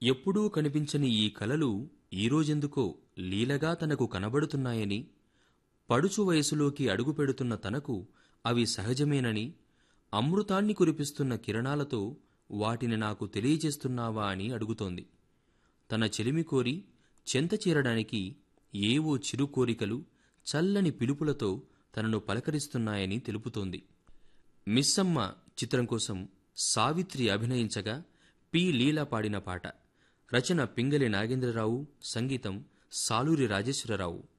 ఎప్పుడూ కనిపించని ఈ కలలు ఈరోజెందుకో లీలగా తనకు కనబడుతున్నాయని పడుచు వయసులోకి అడుగుపెడుతున్న తనకు అవి సహజమేనని అమృతాన్ని కురిపిస్తున్న కిరణాలతో వాటిని నాకు తెలియజేస్తున్నావా అని అడుగుతోంది తన చెలిమి కోరి చెంత చేరడానికి ఏవో చిరు కోరికలు చల్లని పిలుపులతో తనను పలకరిస్తున్నాయని తెలుపుతోంది మిస్సమ్మ చిత్రం కోసం సావిత్రి అభినయించగా పి లీలా పాడిన పాట రచన పింగళి నాగేంద్రరావు సంగీతం సాలూరి రాజేశ్వరరావు